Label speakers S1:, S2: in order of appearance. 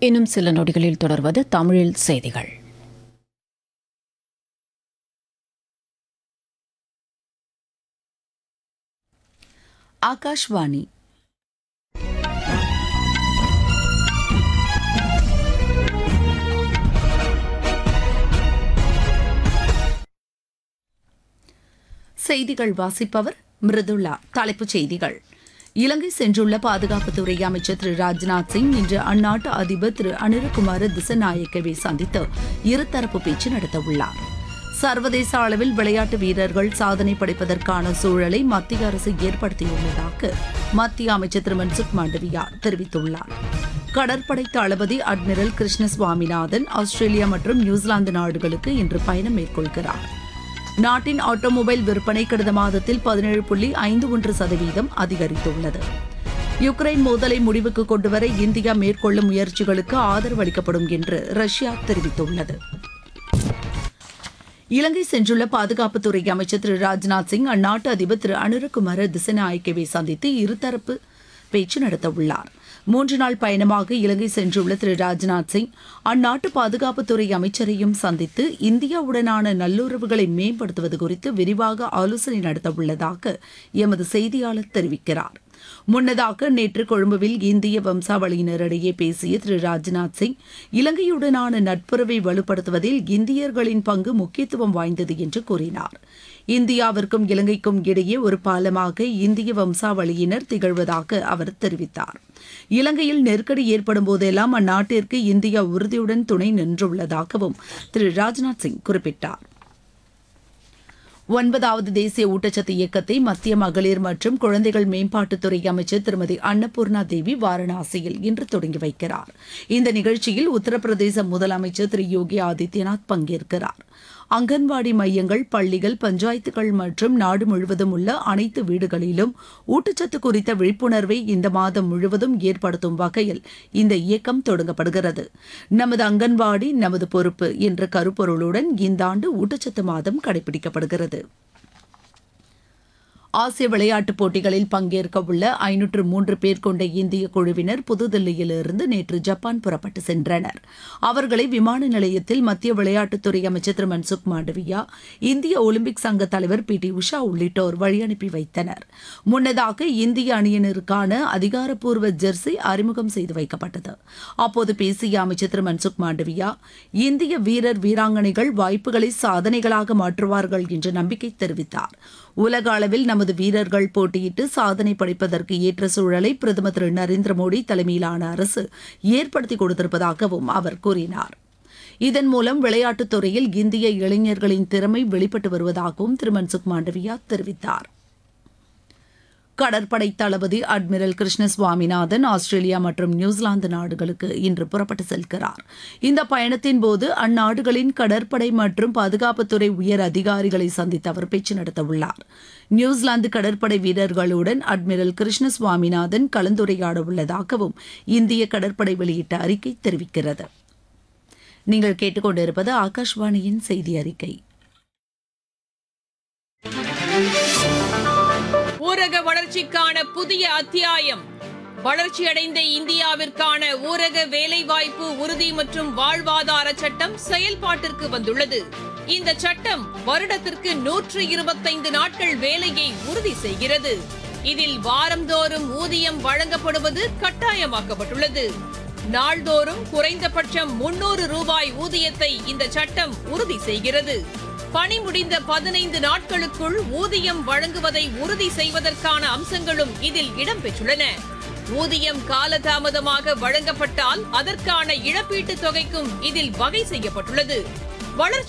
S1: இன்னும் சில நொடிகளில் தொடர்வது தமிழில் செய்திகள்
S2: ಆಕಾಶವಾಣಿ செய்திகள் வாசிப்பவர் மிருதுளா தலைப்புச் செய்திகள் இலங்கை சென்றுள்ள பாதுகாப்புத்துறை அமைச்சர் திரு ராஜ்நாத் சிங் இன்று அந்நாட்டு அதிபர் திரு அனிருகுமார திசநாயக்கவை சந்தித்து இருதரப்பு பேச்சு நடத்தவுள்ளார் சர்வதேச அளவில் விளையாட்டு வீரர்கள் சாதனை படைப்பதற்கான சூழலை மத்திய அரசு ஏற்படுத்தியுள்ளதாக மத்திய அமைச்சர் திரு மன்சுக் மாண்டவியா தெரிவித்துள்ளார் கடற்படை தளபதி அட்மிரல் கிருஷ்ண சுவாமிநாதன் ஆஸ்திரேலியா மற்றும் நியூசிலாந்து நாடுகளுக்கு இன்று பயணம் மேற்கொள்கிறார் நாட்டின் ஆட்டோமொபைல் விற்பனை கடந்த மாதத்தில் பதினேழு புள்ளி ஐந்து ஒன்று சதவீதம் அதிகரித்துள்ளது யுக்ரைன் மோதலை முடிவுக்கு கொண்டுவர இந்தியா மேற்கொள்ளும் முயற்சிகளுக்கு ஆதரவு அளிக்கப்படும் என்று ரஷ்யா தெரிவித்துள்ளது இலங்கை சென்றுள்ள பாதுகாப்புத்துறை அமைச்சர் திரு ராஜ்நாத் சிங் அந்நாட்டு அதிபர் திரு அனுரகுமார திசநாயக்கவை சந்தித்து இருதரப்பு பேச்சு நடத்தவுள்ளார் மூன்று நாள் பயணமாக இலங்கை சென்றுள்ள திரு ராஜ்நாத் சிங் அந்நாட்டு பாதுகாப்புத்துறை அமைச்சரையும் சந்தித்து இந்தியாவுடனான நல்லுறவுகளை மேம்படுத்துவது குறித்து விரிவாக ஆலோசனை நடத்தவுள்ளதாக எமது செய்தியாளர் தெரிவிக்கிறார் முன்னதாக நேற்று கொழும்புவில் இந்திய வம்சாவளியினரிடையே பேசிய திரு ராஜ்நாத் சிங் இலங்கையுடனான நட்புறவை வலுப்படுத்துவதில் இந்தியர்களின் பங்கு முக்கியத்துவம் வாய்ந்தது என்று கூறினார் இந்தியாவிற்கும் இலங்கைக்கும் இடையே ஒரு பாலமாக இந்திய வம்சாவளியினர் திகழ்வதாக அவர் தெரிவித்தார் இலங்கையில் நெருக்கடி ஏற்படும் போதெல்லாம் அந்நாட்டிற்கு இந்தியா உறுதியுடன் துணை நின்றுள்ளதாகவும் திரு ராஜ்நாத் சிங் குறிப்பிட்டார் ஒன்பதாவது தேசிய ஊட்டச்சத்து இயக்கத்தை மத்திய மகளிர் மற்றும் குழந்தைகள் மேம்பாட்டுத்துறை அமைச்சர் திருமதி அன்னபூர்ணா தேவி வாரணாசியில் இன்று தொடங்கி வைக்கிறார் இந்த நிகழ்ச்சியில் உத்தரப்பிரதேச முதலமைச்சர் திரு யோகி ஆதித்யநாத் பங்கேற்கிறார் அங்கன்வாடி மையங்கள் பள்ளிகள் பஞ்சாயத்துகள் மற்றும் நாடு முழுவதும் உள்ள அனைத்து வீடுகளிலும் ஊட்டச்சத்து குறித்த விழிப்புணர்வை இந்த மாதம் முழுவதும் ஏற்படுத்தும் வகையில் இந்த இயக்கம் தொடங்கப்படுகிறது நமது அங்கன்வாடி நமது பொறுப்பு என்ற கருப்பொருளுடன் இந்த ஆண்டு ஊட்டச்சத்து மாதம் கடைபிடிக்கப்படுகிறது ஆசிய விளையாட்டுப் போட்டிகளில் பங்கேற்க உள்ள ஐநூற்று மூன்று பேர் கொண்ட இந்திய குழுவினர் புதுதில்லியிலிருந்து நேற்று ஜப்பான் புறப்பட்டு சென்றனர் அவர்களை விமான நிலையத்தில் மத்திய விளையாட்டுத்துறை அமைச்சர் திரு மன்சுக் மாண்டவியா இந்திய ஒலிம்பிக் சங்க தலைவர் பி டி உஷா உள்ளிட்டோர் வழியனுப்பி வைத்தனர் முன்னதாக இந்திய அணியினருக்கான அதிகாரப்பூர்வ ஜெர்சி அறிமுகம் செய்து வைக்கப்பட்டது அப்போது பேசிய அமைச்சர் திரு மன்சுக் மாண்டவியா இந்திய வீரர் வீராங்கனைகள் வாய்ப்புகளை சாதனைகளாக மாற்றுவார்கள் என்று நம்பிக்கை தெரிவித்தார் உலக அளவில் நமது வீரர்கள் போட்டியிட்டு சாதனை படைப்பதற்கு ஏற்ற சூழலை பிரதமர் திரு நரேந்திர மோடி தலைமையிலான அரசு ஏற்படுத்தி கொடுத்திருப்பதாகவும் அவர் கூறினார் இதன் மூலம் விளையாட்டுத் துறையில் இந்திய இளைஞர்களின் திறமை வெளிப்பட்டு வருவதாகவும் திரு மன்சுக் மாண்டவியா தெரிவித்தார் கடற்படை தளபதி அட்மிரல் கிருஷ்ண சுவாமிநாதன் ஆஸ்திரேலியா மற்றும் நியூசிலாந்து நாடுகளுக்கு இன்று புறப்பட்டு செல்கிறார் இந்த பயணத்தின் போது அந்நாடுகளின் கடற்படை மற்றும் பாதுகாப்புத்துறை உயர் அதிகாரிகளை சந்தித்து அவர் பேச்சு நடத்தவுள்ளார் நியூசிலாந்து கடற்படை வீரர்களுடன் அட்மிரல் கிருஷ்ண சுவாமிநாதன் கலந்துரையாட உள்ளதாகவும் இந்திய கடற்படை வெளியிட்ட அறிக்கை தெரிவிக்கிறது நீங்கள் கேட்டுக்கொண்டிருப்பது ஆகாஷ்வாணியின் செய்தி அறிக்கை
S3: ஊரக வளர்ச்சிக்கான புதிய அத்தியாயம் வளர்ச்சியடைந்த இந்தியாவிற்கான ஊரக வேலைவாய்ப்பு உறுதி மற்றும் வாழ்வாதார சட்டம் செயல்பாட்டிற்கு வந்துள்ளது இந்த சட்டம் வருடத்திற்கு நூற்று இருபத்தைந்து நாட்கள் வேலையை உறுதி செய்கிறது இதில் வாரந்தோறும் ஊதியம் வழங்கப்படுவது கட்டாயமாக்கப்பட்டுள்ளது நாள்தோறும் குறைந்தபட்சம் முன்னூறு ரூபாய் ஊதியத்தை இந்த சட்டம் உறுதி செய்கிறது பணி முடிந்த பதினைந்து நாட்களுக்குள் ஊதியம் வழங்குவதை உறுதி செய்வதற்கான அம்சங்களும் இதில் இடம்பெற்றுள்ளன ஊதியம் காலதாமதமாக வழங்கப்பட்டால் அதற்கான இழப்பீட்டுத் தொகைக்கும் இதில் வகை செய்யப்பட்டுள்ளது வளர்ச்சி